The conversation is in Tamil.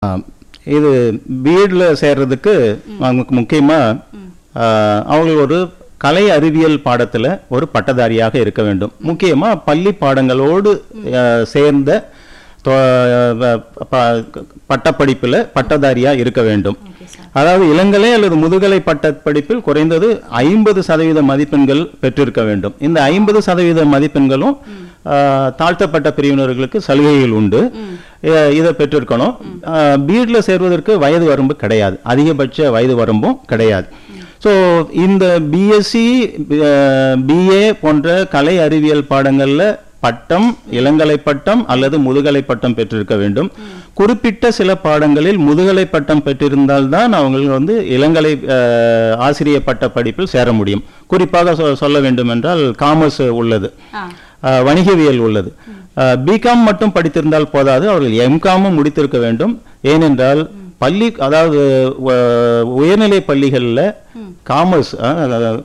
ஆம். இது பிஎட்ல சேர்றதுக்கு அவங்களுக்கு முக்கியமாக அவங்க ஒரு கலை அறிவியல் பாடத்தில் ஒரு பட்டதாரியாக இருக்க வேண்டும் முக்கியமாக பள்ளி பாடங்களோடு அஹ், சேர்ந்த தொ- அஹ், ப- பட்டப்படிப்பில் பட்டதாரியாக இருக்க வேண்டும் அதாவது இளங்கலை அல்லது முதுகலை பட்டப்படிப்பில் குறைந்தது ஐம்பது சதவீத மதிப்பெண்கள் பெற்றிருக்க வேண்டும் இந்த ஐம்பது சதவீத மதிப்பெண்களும் ஆஹ், தாழ்த்தப்பட்ட பிரிவினர்களுக்கு சலுகைகள் உண்டு அஹ், இதை பெற்றிருக்கணும் பிஎட்ல சேர்வதற்கு வயது வரம்பு கிடையாது அதிகபட்ச வயது வரம்பும் கிடையாது ஸோ இந்த பிஎஸ்சி பிஏ போன்ற கலை அறிவியல் பாடங்கள்ல பட்டம் இளங்கலை பட்டம் அல்லது முதுகலை பட்டம் பெற்றிருக்க வேண்டும் குறிப்பிட்ட சில பாடங்களில் முதுகலை பட்டம் பெற்றிருந்தால்தான் அவங்க வந்து இளங்கலை அஹ், ஆசிரிய பட்ட படிப்பில் சேர முடியும் குறிப்பாக சொ- சொல்ல வேண்டும் என்றால் காமர்ஸ் உள்ளது ஆ அஹ், வணிகவியல் உள்ளது பிகாம் மட்டும் படித்திருந்தால் போதாது அவர்கள் எம்காமும் முடித்திருக்க வேண்டும் ஏனென்றால் பள்ளி அதாவது உ- உயர்நிலை பள்ளிகளில் காமர்ஸ்